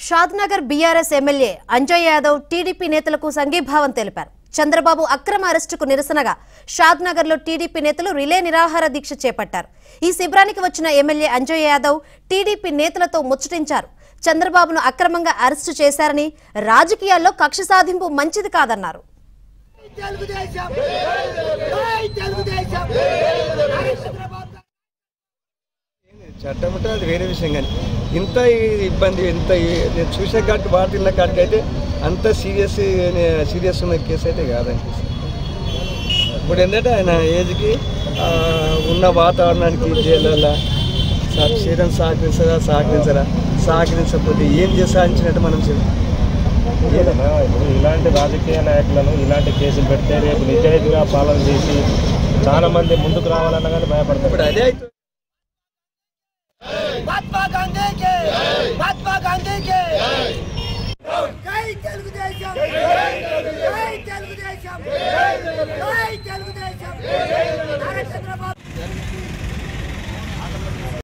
Shadnagar BRS MLA Anjaiah Yadav TDP నేతలకు సంఘీభావం తెలిపారు చంద్రబాబు అక్రమ అరెస్టుకు నిరసనగా షాద్నగర్లో టీడీపీ నేతలు రిలే నిరాహార దీక్ష చేపట్టారు ఈ శిబిరానికి వచ్చిన ఎమ్మెల్యే అంజయ్ యాదవ్ టీడీపీ నేతలతో ముచ్చటించారు చంద్రబాబును అక్రమంగా అరెస్టు చేశారని రాజకీయాల్లో కక్ష సాధింపు మంచిది కాదన్నారు తెలుగుదేశం జై తెలుగుదేశం నారా చంద్రబాబు చట్టం అంటే అది వేరే విషయం కానీ ఇంత ఈ- ఇబ్బంది ఇంత ఈ- నేను చూసే కాడికి వాటిల్ల కాడికి అయితే అంత సీరియస్ సీరియస్ ఉన్న కేసు అయితే కాదనిపిస్తుంది ఇప్పుడు ఏంటంటే ఆయన ఏజ్కి ఆ, ఉన్న వాతావరణానికి జైలలో శరీరం సహకరించరా సహకరించరా సహకరించకపోతే ఏం చేసి సాధించినట్టు మనం చెప్పాలి ఏదన్నా ఇప్పుడు ఇలాంటి రాజకీయ నాయకులను ఇలాంటి కేసులు పెడితే రేపు నిజాయితీగా పాలన చేసి చాలా మంది ముందుకు రావాలన్నా కానీ భయపడతారు ఇప్పుడు అదే అవుతుంది महात्मा गांधी के